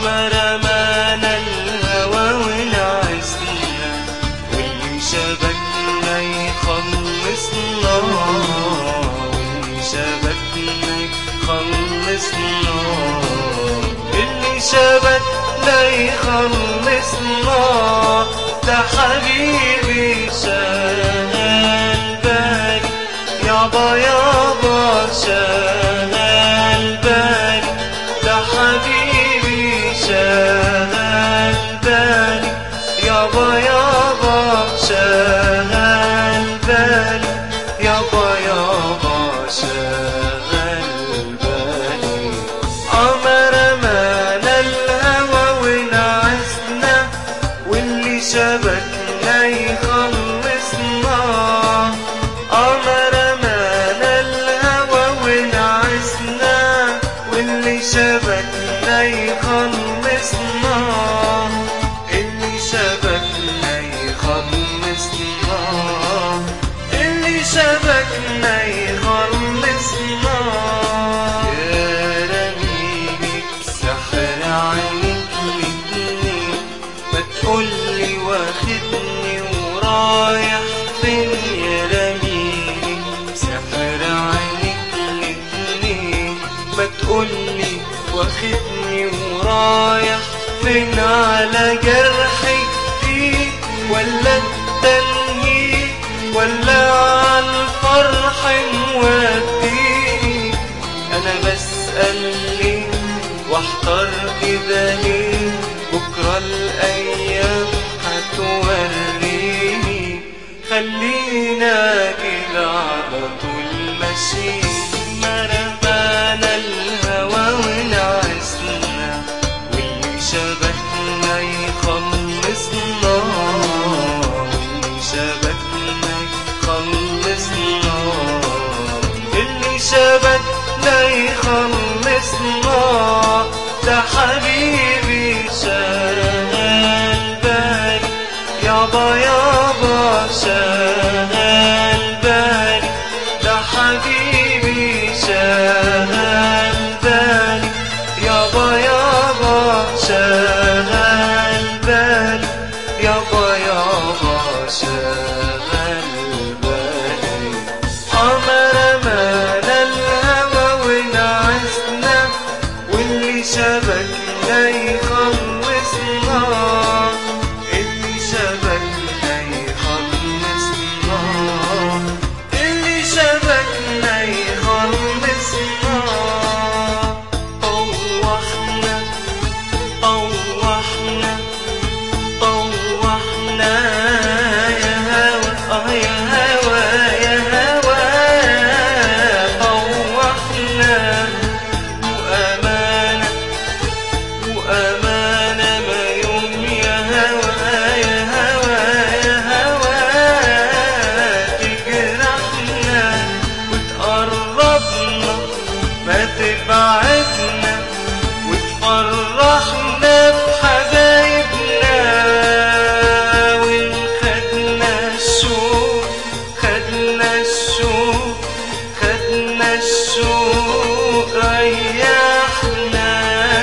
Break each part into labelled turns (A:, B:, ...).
A: قمر رمانا الهوى ونعسنا واللي شبكنا يخلصنا واللي شبكنا يخلصنا اللي شبكنا يخلصنا ده حبيبي شغال بالي يابا يابا شغال بالي ده حبيبي شغال بالي يابا يابا شغال بالي يابا يابا شغال بالي قمر مانا الهوى ونعسنا واللي شبكنا يخلصنا قمر مانا الهوى ونعسنا واللي شبكنا يخلصنا اللي شبكنا يخلصنا اللي شبكنا يخلصنا يا رميلي بسحر عينك الاتنين ما تقولي واخدني ورايح فين يا رميلي بسحر عينك الاتنين ما تقولي واخدني ورايح فين على جرحي فيك ولا التنهيد ولا عالفرح موديني انا بسأل ليه واحتار كده ليه بكرة الايام هتوريني خلينا كده على طول ماشيين مرمانا الهوى ونعسنا واللي شبكنا يخلصنا واللي شبكنا يخلصنا اللي شبكنا يخلصنا ده حبيبي شغال بالي يابا يابا شغال بالي ده حبيبي شغال بالي يابا يابا شغال بالي يابا يابا شغال بالي قمر مانا الهوى ونعسنا واللي شبكنا يخلصنا اللي شبكنا يخلصنا اللي شبكنا يخلصنا طوحنا طوحنا طوحنا يا هوى اه يا هوى يا هوى طوحنا وأمانة وأمانة ما يوم يا هوى يا هوى يا هوى تجرحنا وتقربنا ما تبعدنا وتفرحنا بحبايبنا ونخدنا الشوق خدنا الشوق خدنا الشوق ريحنا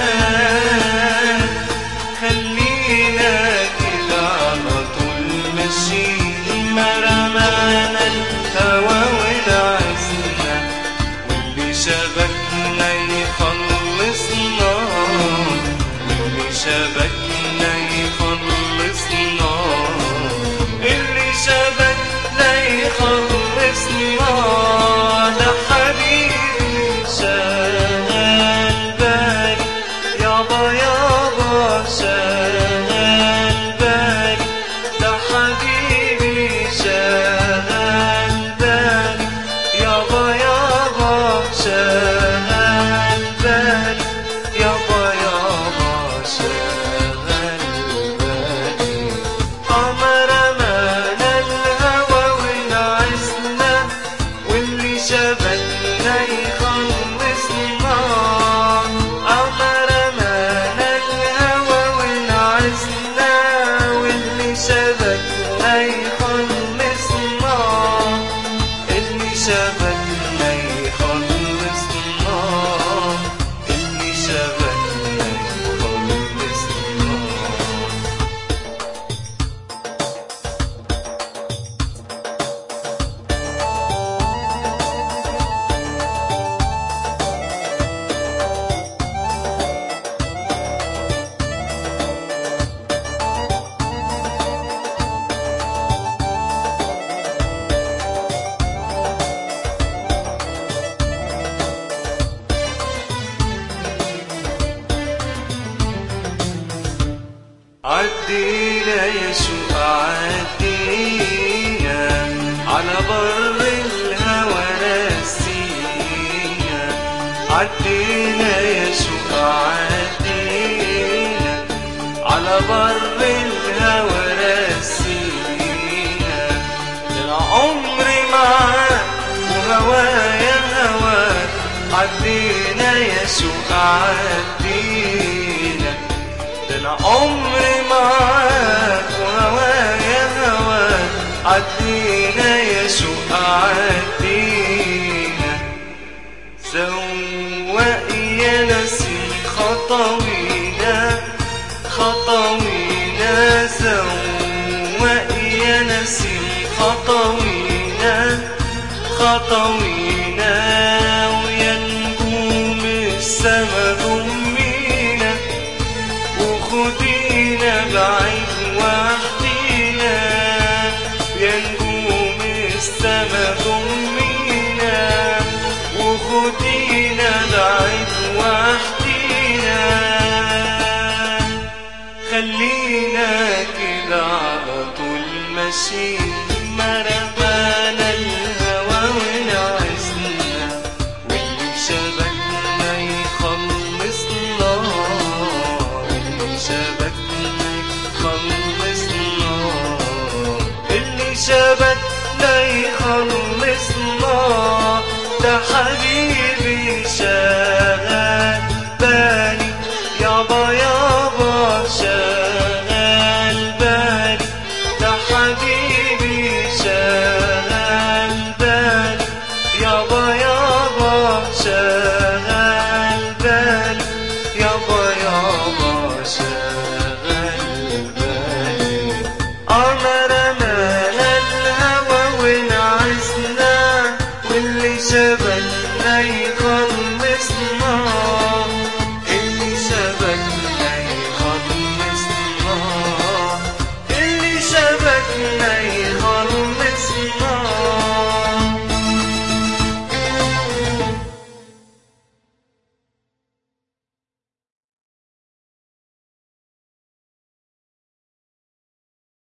A: خلينا كده على طول ماشيين مرمانا الهوى ونعسنا واللي شبكنا يخلصنا واللي شبكنا يخلصنا اللي شبكنا يخلصنا ده حبيبي شغال بالي يابا يابا شغال بالي ده حبيبي شغال بالي يابا يابا شغال بالي يابا يابا شغال بالي قمر مانا الهوى ونعسنا واللي شبكنا يخلصنا قمر مانا الهوى ونعسنا واللي شبكنا يخلصنا اللي شبكنا يخلصنا اللي شبكنا بر الهوى رسينا العمر معاك وهوايا هواك عدينا يا سوق عدينا ده العمر معاك وهوايا هواك عدينا يا سوق عدينا زوق يا نسي خطوينا خطوينا زوق يا نسي خطوينا خطوينا ويا نجوم السما ضمينا وخدينا بعيد وحدينا يا نجوم السما ضمينا وخدينا بعيد وحدينا خلينا كده على طول ماشيين ما رمانا الهوى ونعسنا واللي شبكنا يخلصنا اللي شبكنا يخلصنا اللي شبكنا يخلصنا ده حبيبي شغال بالي يابا يابا شغال بالي ده حبيبي شغال بالي يابا يابا شغال بالي يابا